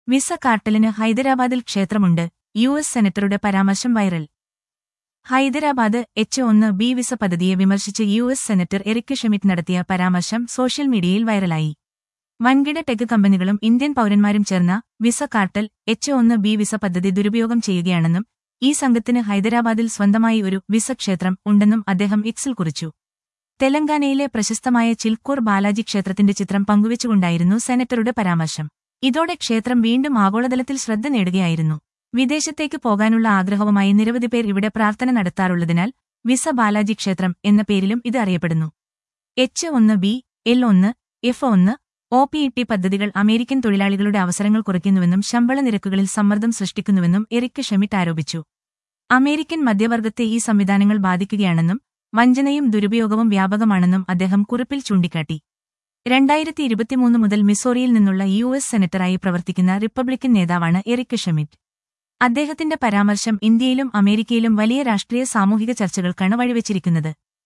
visa കാർട്ടലിന് ഹൈദരാബാദിൽ ക്ഷേത്രമുണ്ട് U S സെനറ്ററുടെ പരാമർശം വൈറൽ ഹൈദരാബാദ് എച്ച് ഒന്ന് ബി വിസ പദ്ധതിയെ വിമർശിച്ച് U S senator Eric Schmitt നടത്തിയ പരാമർശം സോഷ്യൽ മീഡിയയിൽ വൈറലായി വൻകിട ടെക് കമ്പനികളും ഇന്ത്യൻ പൌരന്മാരും ചേർന്ന വിസ കാർട്ടൽ എച്ച് ഒന്ന് ബി വിസ പദ്ധതി ദുരുപയോഗം ചെയ്യുകയാണെന്നും ഈ സംഘത്തിന് ഹൈദരാബാദിൽ സ്വന്തമായി ഒരു വിസ ക്ഷേത്രം ഉണ്ടെന്നും അദ്ദേഹം ഇക്സിൽ കുറിച്ചു തെലങ്കാനയിലെ പ്രശസ്തമായ ചിൽക്കൂർ ബാലാജി ക്ഷേത്രത്തിന്റെ ചിത്രം പങ്കുവച്ചുകൊണ്ടായിരുന്നു സെനറ്ററുടെ പരാമർശം ഇതോടെ ക്ഷേത്രം വീണ്ടും ആഗോളതലത്തിൽ ശ്രദ്ധ നേടുകയായിരുന്നു വിദേശത്തേക്ക് പോകാനുള്ള ആഗ്രഹവുമായി നിരവധി പേർ ഇവിടെ പ്രാർത്ഥന നടത്താറുള്ളതിനാൽ വിസ ബാലാജി ക്ഷേത്രം എന്ന പേരിലും ഇത് അറിയപ്പെടുന്നു എച്ച് ഒന്ന് ബി എൽ ഒന്ന് എഫ് ഒന്ന് ഒ പി ഇ ടി പദ്ധതികൾ അമേരിക്കൻ തൊഴിലാളികളുടെ അവസരങ്ങൾ കുറയ്ക്കുന്നുവെന്നും ശമ്പള നിരക്കുകളിൽ സമ്മർദ്ദം സൃഷ്ടിക്കുന്നുവെന്നും എറിക് ഷെമിറ്റ് ആരോപിച്ചു അമേരിക്കൻ മധ്യവർഗത്തെ ഈ സംവിധാനങ്ങൾ ബാധിക്കുകയാണെന്നും വഞ്ചനയും ദുരുപയോഗവും വ്യാപകമാണെന്നും അദ്ദേഹം കുറിപ്പിൽ ചൂണ്ടിക്കാട്ടി രണ്ടായിരത്തി ഇരുപത്തിമൂന്ന് മുതൽ മിസോറിയിൽ നിന്നുള്ള യു എസ് സെനറ്ററായി പ്രവർത്തിക്കുന്ന റിപ്പബ്ലിക്കൻ നേതാവാണ് എറിക് ഷെമിറ്റ് അദ്ദേഹത്തിന്റെ പരാമർശം ഇന്ത്യയിലും അമേരിക്കയിലും വലിയ രാഷ്ട്രീയ സാമൂഹിക ചർച്ചകൾക്കാണ് വഴിവെച്ചിരിക്കുന്നത്